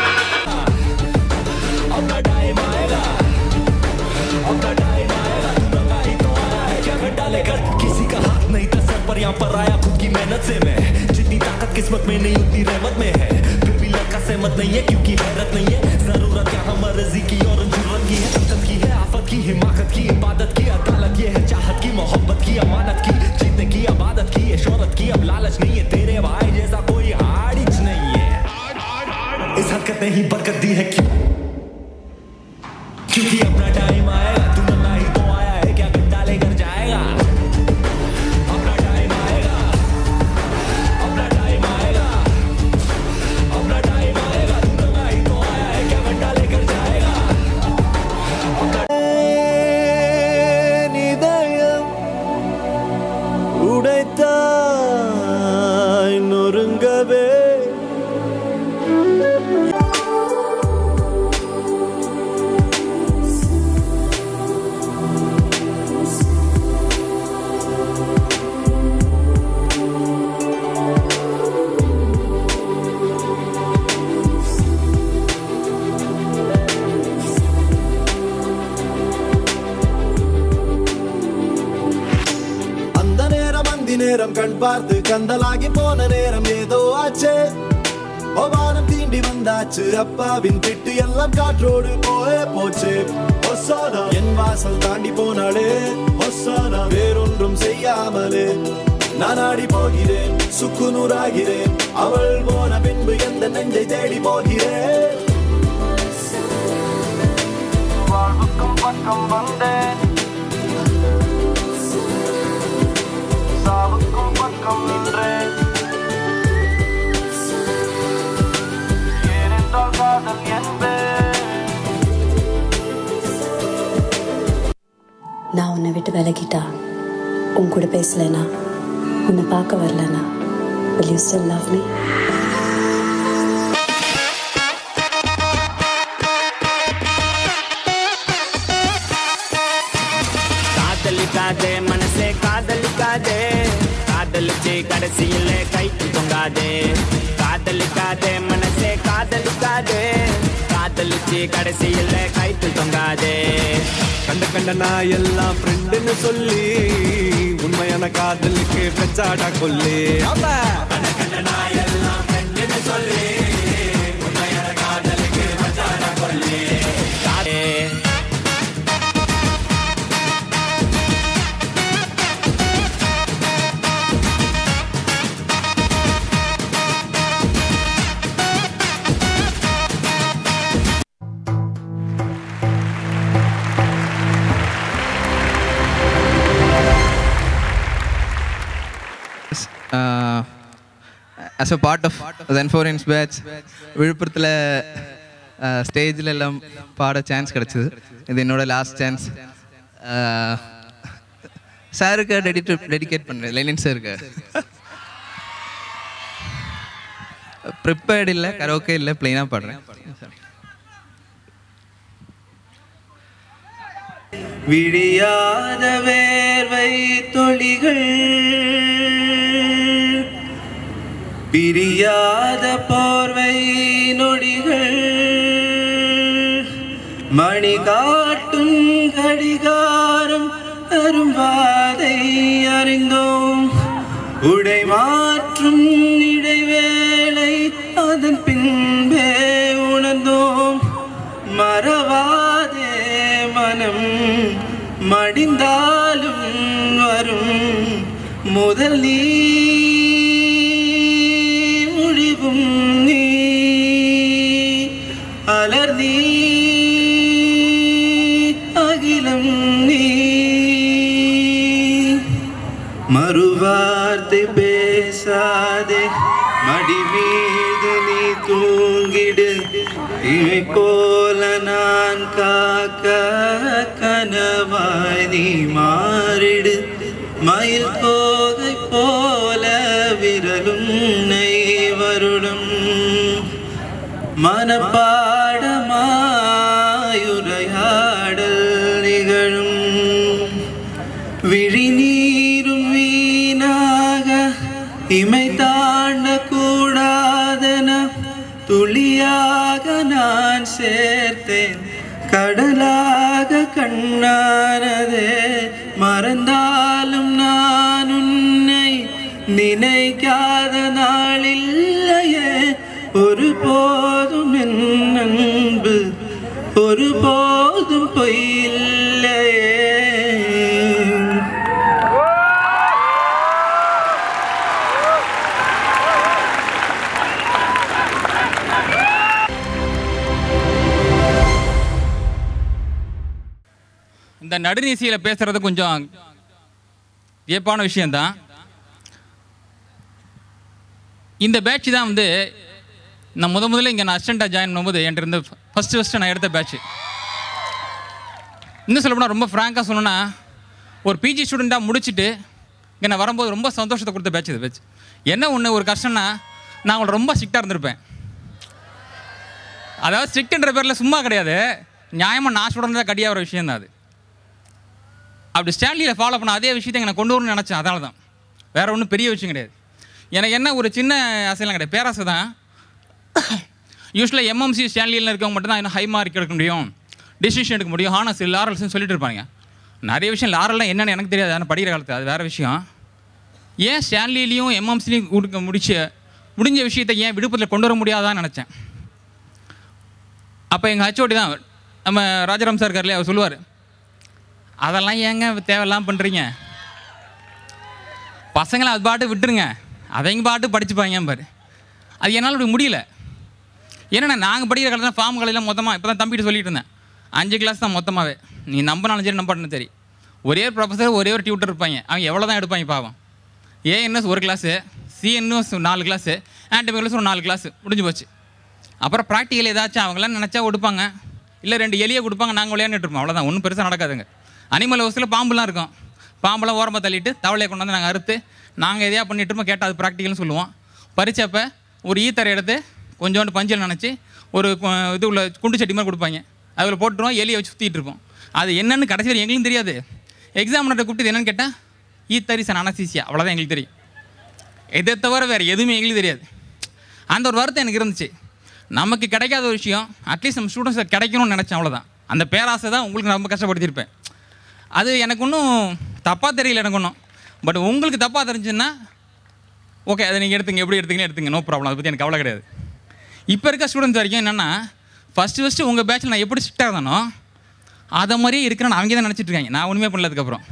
अपना टाइम आएगा अपना टाइम आएगा तू नंगा ही तो आया है क्या कर डालेगा किसी का हाथ नहीं था सर पर यहाँ पर आया खुद की मेहनत से मैं जितनी ताकत किस्मत में नहीं उतनी रहमत में है फिर भी लड़का सहमत नहीं है क्योंकि हैरत नहीं है जरूरत यहाँ मर्जी की और जरूरत की है ताकत की है आफत की हिमाकत की इबादत की अदालत ये है चाहत की मोहब्बत की अमानत की जीतने की अबादत की है शोहरत की अब लालच नहीं है तेरे भाई जैसा कोई हाड़िच नहीं है इस हरकत ने ही बरकत दी है क्यों क्योंकि अपना टाइम आएगा तू नंगा ही तो आया है क्या गड्ढा लेकर जाएगा अपना टाइम आएगा अपना टाइम आएगा अपना टाइम आएगा तू नंगा ही तो आया है क्या गड्ढा लेकर जाएगा இதயம் உடைத்தாய் நொறுங்கவே அந்த நேரம் அந்தி நேரம் கண் பார்த்து கந்தலாகி போன நேரம் ஏதோ ஆச்சே வானம் தீண்டி வந்தாச்சு அப்பாவின் திட்டு எல்லாம் காற்றோடு போயே போச்சு ஒசானா என் வாசல் தாண்டி போனாளே ஒசானா வேறொன்றும் செய்யாமலே நான் ஆடி போகிறேன் சுக்குநூறாகிறேன் அவள் போன பின்பு எந்த நெஞ்சை தேடி போகிறேன் வாழ்வுக்கும் பக்கம் வந்தேன் சாவுக்கும் பக்கம் நின்றேன் ஏனென்றால் காதல் என்பேன் நான் உன்னை விட்டு விலகிட்டா உன் கூட பேசலைனா உன்னை பார்க்க வரலனா will you still love me காதலிக்காதே மனசே காதலிக்காதே காதலிச்சு கடைசியில கைக்கு தொங்காதே காதலிக்காதே மனசே காதலிக்காதே காதலிச்சு கடைசியில கைக்கு தொங்காதே கண்ட கண்ட நான் எல்லாம் ஃப்ரெண்டுன்னு சொல்லி உண்மையான காதலுக்கு பெச்சாடா கொல்லி கண்ட கண்ட நான் எல்லாம் ஃப்ரெண்டுன்னு சொல்லி உண்மையான காதலுக்கு பெச்சாடா கொல்லி uh, as a part of Zen Foreign's batch விழுப்புரத்தில் ஸ்டேஜில் எல்லாம் பாட சான்ஸ் கிடச்சிது இது என்னோட லாஸ்ட் சான்ஸ் சாருக்கு டெடிட் டெடிகேட் பண்ணுறேன் லெனின் சாருக்கு ப்ரிப்பேர்டு இல்லை கரோக்கே இல்லை ப்ளைனாக பாடுறேன் விழியாத வேர்வை தொழிகள் பிரியாத போர்வை நொடிகள் மணி காட்டும் கடிகாரம் அரும்பாதை அறிந்தோம் உடை மாற்றும் இடைவேளை அதன் பின்பே உணர்ந்தோம் மறவாதே மனம் மடிந்தாலும் வரும் முதல் நீ முடிவும் நீ அலர் நீ அகிலம் நீ மறுவார்த்தை பேசாதே மடி மீது நீ தூங்கிடு இமை போல நான் காக்க கனவாய் நீ மாறிடு மயில் தோகை போல விரலும் நெய் வருடும் மனப்பாடமாயுரையாடல் நிகழும் விழிநீரும் வீணாக இமை தாண்ட கூடாதென துளியாக நான் சேர்த்தேன் கடலாக கண்ணானதே மறந்தாலும் நான் உன்னை நினைக்காத நாளில்லையே ஒரு போதும் என் அன்பு ஒரு போதும் பொய்யில்லையே இந்த நடுநீசியில் பேசுறது கொஞ்சம் வியப்பான விஷயம்தான் இந்த பேட்ச் தான் வந்து நான் முத முதல்ல இங்கே நான் அசிஸ்டண்ட்டாக ஜாயின் பண்ணும்போது என்கிட்ட இருந்து ஃபஸ்ட்டு ஃபஸ்ட்டு நான் எடுத்த பேட்ச் இன்னும் சொல்லப்போனால் ரொம்ப ஃப்ராங்காக சொல்லணும்னா ஒரு பிஜி ஸ்டூடெண்ட்டாக முடிச்சுட்டு இங்கே நான் வரும்போது ரொம்ப சந்தோஷத்தை கொடுத்த பேட்ச் இது பேட்ச் என்ன ஒன்று ஒரு கஷ்டம்னா நான் அவங்கள ரொம்ப ஸ்ட்ரிக்டாக இருந்திருப்பேன் அதாவது ஸ்ட்ரிக்ட்ன்ற பேரில் சும்மா கிடையாது நியாயமாக நான் ஸ்டூடெண்ட் கடியாக ஒரு விஷயம் தான் அது அப்படி ஸ்டான்லியில் ஃபாலோ பண்ண அதே விஷயத்தை எனக்கு கொண்டு வரணும்னு நினச்சேன் அதனால தான் வேறு ஒன்றும் பெரிய விஷயம் கிடையாது எனக்கு என்ன ஒரு சின்ன ஆசைலாம் கிடையாது பேராசை தான் யூஸ்வலாக எம்எம்சி ஸ்டான்லியில் இருக்கவங்க மட்டும் தான் இன்னும் ஹை மார்க் எடுக்க முடியும் டிசிஷன் எடுக்க முடியும் ஹானஸ் லாரல்ஸ்னு சொல்லிட்டு இருப்பாங்க நிறைய விஷயம் லாரல்லாம் என்னென்னு எனக்கு தெரியாது ஆனால் படிக்கிற காலத்தில் அது வேறு விஷயம் ஏன் ஸ்டான்லிலையும் எம்எம்சிலையும் கொடுக்க முடிச்ச முடிஞ்ச விஷயத்தை ஏன் விழுப்புரத்தில் கொண்டு வர முடியாதான்னு நினச்சேன் அப்போ எங்கள் ஹச்ஓடி தான் நம்ம ராஜாராம் சார் இருக்கார்லையே அவர் சொல்லுவார் அதெல்லாம் ஏங்க தேவையில்லாம் பண்ணுறீங்க பசங்களை அது பாட்டு விட்டுருங்க அவங்க பாட்டு படிச்சுப்பாங்க பாரு அது என்னால் அப்படி முடியல ஏன்னா நாங்கள் படிக்கிற காலத்தில் ஃபார்ம் காலையில் மொத்தமாக இப்போ தான் தம்பிட்டு சொல்லிட்டு இருந்தேன் அஞ்சு கிளாஸ் தான் மொத்தமாகவே நீ நம்பினாலும் சரி நம்பாட்டினு சரி ஒரே ஒரு ப்ரொஃபஸர் ஒரே ஒரு டியூட்டர் இருப்பாங்க அவங்க எவ்வளோ தான் எடுப்பாங்க பாவம் ஏஎன்எஸ் ஒரு கிளாஸு சிஎன்எஸ் நாலு கிளாஸு ஆன்டிபயோட்டிக்ஸ் ஒரு நாலு கிளாஸ் முடிஞ்சு போச்சு அப்புறம் ப்ராக்டிக்கல் ஏதாச்சும் அவங்களாம் நினச்சா கொடுப்பாங்க இல்லை ரெண்டு எலியை கொடுப்பாங்க நாங்கள் விளையாண்டுட்டு இருப்போம் அவ்வளோதான் ஒன்றும் பெருசாக நடக்காதுங்க அனிமல் ஹவுஸில் பாம்புலாம் இருக்கும் பாம்பெல்லாம் ஓரமாக தள்ளிட்டு தவளையை கொண்டு வந்து நாங்கள் அறுத்து நாங்கள் எதையா பண்ணிட்டு இருப்போம் கேட்டால் அது ப்ராக்டிக்கல்னு சொல்லுவோம் பறிச்சப்ப ஒரு ஈத்தரை எடுத்து கொஞ்சோண்டு பஞ்சில் நினச்சி ஒரு கு- இது உள்ள குண்டு சட்டி மாதிரி கொடுப்பாங்க அதில் போட்டுருவோம் எலியை வச்சு சுற்றிட்டு இருப்போம் அது என்னன்னு கடைசி வரை எங்களுக்கும் தெரியாது எக்ஸாமினர்கிட்ட கூப்பிட்டு என்னன்னு கேட்டால் ஈத்தரிஸ் அண்ட் அனசீசியா அவ்வளோதான் எங்களுக்கு தெரியும் இதை தவிர வேறு எதுவுமே எங்களுக்கு தெரியாது அந்த ஒரு வருத்தம் எனக்கு இருந்துச்சு நமக்கு கிடைக்காத ஒரு விஷயம் அட்லீஸ்ட் நம்ம ஸ்டூடெண்ட்ஸை கிடைக்கணும்னு நினச்சேன் அவ்வளோதான் அந்த பேராசை தான் உங்களுக்கு நான் ரொம்ப கஷ்டப்படுத்தியிருப்பேன் அது எனக்கு ஒன்றும் தப்பாக தெரியல எனக்கு ஒன்றும் பட் உங்களுக்கு தப்பாக தெரிஞ்சுன்னா ஓகே அதை நீங்கள் எடுத்துங்க எப்படி எடுத்தீங்கன்னு எடுத்துங்க நோ ப்ராப்ளம் அதை பற்றி எனக்கு கவலை கிடையாது இப்போ இருக்க ஸ்டூடெண்ட்ஸ் வரைக்கும் என்னென்னா ஃபஸ்ட்டு ஃபஸ்ட்டு உங்கள் பேட்சில் நான் எப்படி ஸ்ட்ரிக்டாக இருந்தேனோ அதை மாதிரியே இருக்கிறேன்னு அவங்க தான் நினச்சிட்டு இருக்காங்க நான் ஒன்றுமே பண்ணலதுக்கப்புறம்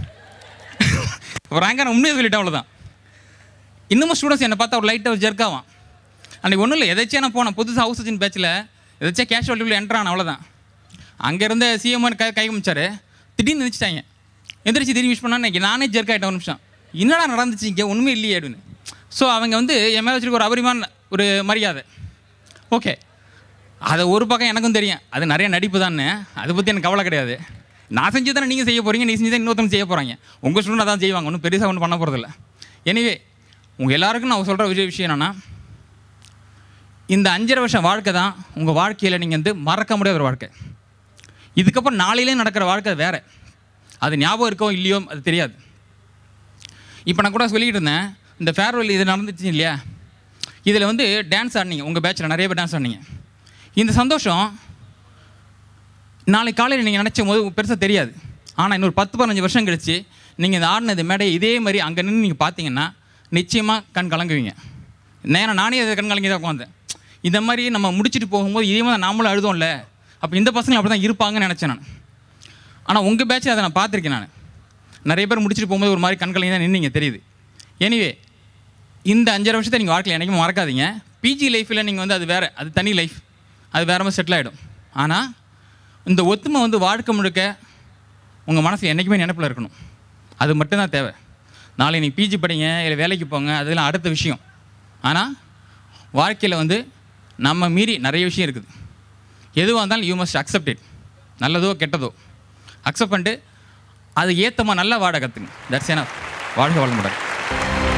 ரேங்காக நான் உண்மையை சொல்லிட்டேன் அவ்வளோதான் இன்னமும் ஸ்டூடெண்ட்ஸ் என்னை பார்த்தா ஒரு லைட்டாக ஒரு ஜெர்க்காவான் அன்றைக்கி ஒன்றும் இல்லை எதாச்சும் நான் போனேன் புதுசாக ஹவுஸ் வச்சின் பேட்சில் எதாச்சும் கேஷுவாலிட்டியில் என்ட்ரான் அவ்வளோதான் அங்கே இருந்த சிஎம்ஆர் கை கை காமிச்சாரு திடீர்னு நினச்சிட்டாங்க எந்திரிச்சு திரும்பி விஷ் பண்ணா இன்னைக்கு நானே ஜெர்க் ஆகிட்டேன் ஒரு நிமிஷம் என்னடா நடந்துச்சு இங்கே ஒன்றுமே இல்லையே அப்படின்னு ஸோ அவங்க வந்து என் மேலே வச்சிருக்க ஒரு அபரிமான ஒரு மரியாதை ஓகே அதை ஒரு பக்கம் எனக்கும் தெரியும் அது நிறைய நடிப்பு தானே அதை பற்றி எனக்கு கவலை கிடையாது நான் செஞ்சு தானே நீங்கள் செய்ய போகிறீங்க நீ செஞ்சு தான் இன்னொருத்தவங்க செய்ய போகிறாங்க உங்கள் ஸ்டூடெண்ட் அதான் செய்வாங்க ஒன்றும் பெருசாக ஒன்றும் பண்ண போகிறதில்ல எனிவே உங்கள் எல்லாருக்கும் நான் சொல்கிற விஷய விஷயம் என்னென்னா இந்த அஞ்சரை வருஷம் வாழ்க்கை தான் உங்கள் வாழ்க்கையில் நீங்கள் வந்து மறக்க முடியாத ஒரு வாழ்க்கை இதுக்கப்புறம் நாளையிலே நடக்கிற வாழ்க்கை வேறு அது ஞாபகம் இருக்கோ இல்லையோ அது தெரியாது இப்போ நான் கூட சொல்லிக்கிட்டு இருந்தேன் இந்த ஃபேர்வெல் இது நடந்துச்சு இல்லையா இதில் வந்து டான்ஸ் ஆடினீங்க உங்கள் பேட்சில் நிறைய பேர் டான்ஸ் ஆடினீங்க இந்த சந்தோஷம் நாளைக்கு காலையில் நீங்கள் நினச்சும் போது பெருசாக தெரியாது ஆனால் இன்னொரு பத்து பதினஞ்சு வருஷம் கழிச்சு நீங்கள் இந்த ஆடினது மேடை இதே மாதிரி அங்கே நின்று நீங்கள் பார்த்தீங்கன்னா நிச்சயமாக கண் கலங்குவீங்க நேரம் நானே அதை கண் கலங்கி தான் உட்காந்தேன் இந்த மாதிரி நம்ம முடிச்சுட்டு போகும்போது இதே மாதிரி நாமளும் அழுதோம்ல அப்போ இந்த பசங்க அப்படி தான் இருப்பாங்கன்னு நினச்சேன் நான் ஆனால் உங்கள் பேட்சில் அதை நான் பார்த்துருக்கேன் நான் நிறைய பேர் முடிச்சுட்டு போகும்போது ஒரு மாதிரி கண் கலங்கி தான் நின்னீங்க தெரியுது எனிவே இந்த அஞ்சரை வருஷத்தை நீங்கள் வாழ்க்கையில் என்றைக்கும் மறக்காதீங்க பிஜி லைஃப்பில் நீங்கள் வந்து அது வேறு அது தனி லைஃப் அது வேற மாதிரி செட்டில் ஆகிடும் ஆனால் இந்த ஒத்துமை வந்து வாழ்க்கை முழுக்க உங்கள் மனசு என்றைக்குமே நினைப்பில் இருக்கணும் அது மட்டும்தான் தேவை நாளை நீங்கள் பிஜி படிங்க இல்லை வேலைக்கு போங்க அதெல்லாம் அடுத்த விஷயம் ஆனால் வாழ்க்கையில் வந்து நம்ம மீறி நிறைய விஷயம் இருக்குது எதுவாக இருந்தாலும் யூ மஸ்ட் அக்செப்ட் இட் நல்லதோ கெட்டதோ அக்செப்ட் பண்ணிட்டு அது ஏற்றமாக நல்லா வாட கற்றுங்க தட்ஸ் ஏன்னா வாழ்க வளமுடன்